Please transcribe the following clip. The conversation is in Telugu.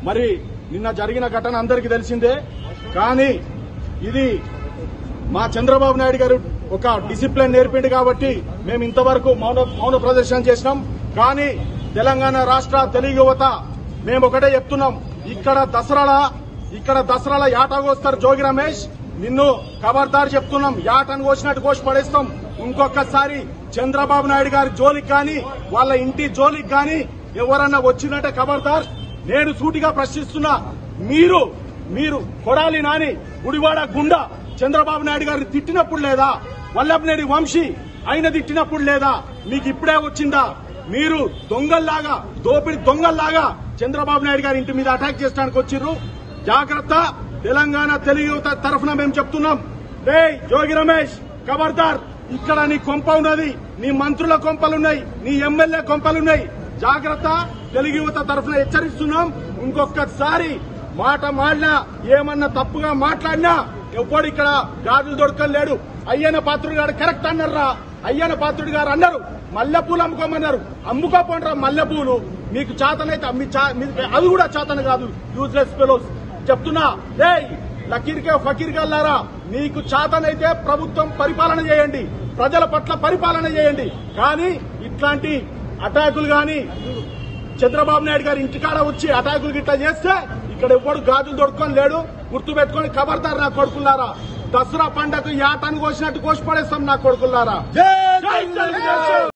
మరి నిన్న జరిగిన ఘటన అందరికీ తెలిసిందే కానీ ఇది మా చంద్రబాబు నాయుడు గారు ఒక డిసిప్లిన్ నేర్పిండు కాబట్టి మేము ఇంతవరకు మౌన మౌన ప్రదర్శన చేసినాం కానీ తెలంగాణ రాష్ట్ర తెలుగు యువత మేము ఒకటే చెప్తున్నాం ఇక్కడ దసరాల ఇక్కడ దసరాల యాట కోస్తారు జోగి రమేష్ నిన్ను ఖబర్దార్ చెప్తున్నాం యాటను కోసినట్టు కోసి పడేస్తాం ఇంకొకసారి చంద్రబాబు నాయుడు గారి జోలికి గాని వాళ్ళ ఇంటి జోలికి గాని ఎవరన్నా వచ్చినట్టే ఖబర్దార్ నేను సూటిగా ప్రశ్నిస్తున్నా మీరు మీరు కొడాలి నాని గుడివాడ గుండా చంద్రబాబు నాయుడు గారిని తిట్టినప్పుడు లేదా వల్లభనేని వంశీ ఆయన తిట్టినప్పుడు లేదా మీకు ఇప్పుడే వచ్చిందా మీరు దొంగల్లాగా దోపిడి దొంగల్లాగా చంద్రబాబు నాయుడు గారి ఇంటి మీద అటాక్ చేయడానికి వచ్చిర్రు జాగ్రత్త తెలంగాణ తెలుగు యువత తరఫున మేము చెప్తున్నాం రే జోగి రమేష్ ఖబర్దార్ ఇక్కడ నీ కొంప ఉన్నది నీ మంత్రుల కొంపలున్నాయి నీ ఎమ్మెల్యే కొంపలున్నాయి జాగ్రత్త తెలుగు యువత తరఫున హెచ్చరిస్తున్నాం ఇంకొకసారి మాట మాడినా ఏమన్నా తప్పుగా మాట్లాడినా ఎవ్వడు ఇక్కడ గాజులు దొరకలు లేడు అయ్యన పాత్రుడు గారు కరెక్ట్ అన్నారా అయ్యన పాత్రుడు గారు అన్నారు మల్లెపూలు అమ్ముకోమన్నారు అమ్ముకోపోండ్రా మల్లెపూలు మీకు చేతనైతే మీ చా- మీ- అది కూడా చేతన కాదు యూజ్లెస్ ఫెలోస్ చెప్తున్నా రే లకీర్కే ఫకీర్ గల్లారా మీకు చేతనైతే ప్రభుత్వం పరిపాలన చేయండి ప్రజల పట్ల పరిపాలన చేయండి కానీ ఇట్లాంటి అటాకులు గాని చంద్రబాబు నాయుడు గారి ఇంటికాడ వచ్చి అటాకులు గిట్లా చేస్తే ఇక్కడ ఎవ్వడు గాజులు దొడుకొని లేడు గుర్తు పెట్టుకొని ఖబర్దార్ నా కొడుకులారా దసరా పండగ యాటాన్ని కోసినట్టు కోసి పడేస్తాం నా కొడుకులారా జై తెలుగుదేశం!